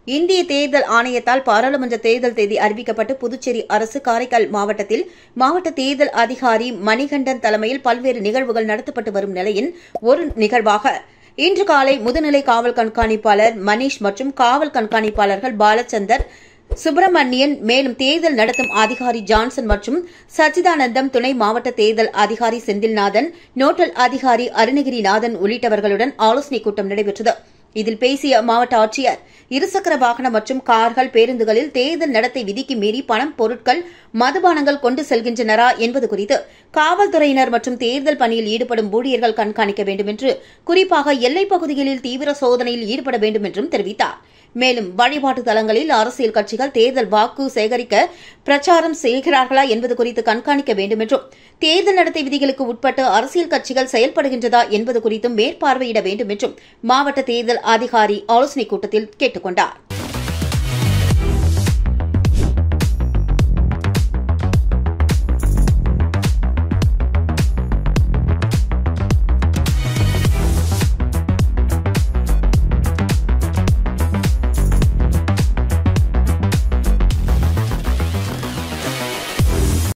இந்திய தேர்தல் ஆணையத்தால் பாராளுமன்ற தேர்தல் தேதி அறிவிக்கப்பட்டு புதுச்சேரி அரசு காரைக்கால் மாவட்டத்தில் மாவட்ட தேர்தல் அதிகாரி மணிகண்டன் தலைமையில் பல்வேறு நிகழ்வுகள் நடத்தப்பட்டு வரும் நிலையில் ஒரு நிகழ்வாக இன்று காலை முதுநிலை காவல் கண்காணிப்பாளர் மணீஷ் மற்றும் காவல் கண்காணிப்பாளர்கள் பாலச்சந்தர் சுப்பிரமணியன் மேலும் தேர்தல் நடத்தும் அதிகாரி ஜான்சன் மற்றும் சச்சிதானந்தம் துணை மாவட்ட தேர்தல் அதிகாரி செந்தில்நாதன் நோட்டல் அதிகாரி அருணகிரிநாதன் உள்ளிட்டவர்களுடன் ஆலோசனைக் கூட்டம் நடைபெற்றது இதில் பேசிய மாவட்ட ஆட்சியர் இருசக்கர வாகனம் மற்றும் கார்கள் பேருந்துகளில் தேர்தல் நடத்தை விதிக்கு மீறி பணம் பொருட்கள் மதுபானங்கள் கொண்டு செல்கின்றனரா என்பது குறித்து காவல்துறையினர் மற்றும் தேர்தல் பணியில் ஈடுபடும் ஊழியர்கள் கண்காணிக்க வேண்டும் என்று குறிப்பாக எல்லைப் பகுதிகளில் தீவிர சோதனையில் ஈடுபட வேண்டும் என்றும் தெரிவித்தார் மேலும் வழிபாட்டு தலங்களில் அரசியல் கட்சிகள் தேர்தல் வாக்கு சேகரிக்க பிரச்சாரம் செய்கிறார்களா என்பது குறித்து கண்காணிக்க வேண்டும் என்றும் தேர்தல் நடத்தை விதிகளுக்கு உட்பட்டு அரசியல் கட்சிகள் செயல்படுகின்றதா என்பது குறித்தும் மேற்பார்வையிட வேண்டும் என்றும் மாவட்ட தேர்தல் அதிகாரி ஆலோசனைக் கூட்டத்தில் கேட்டுக் கொண்டார்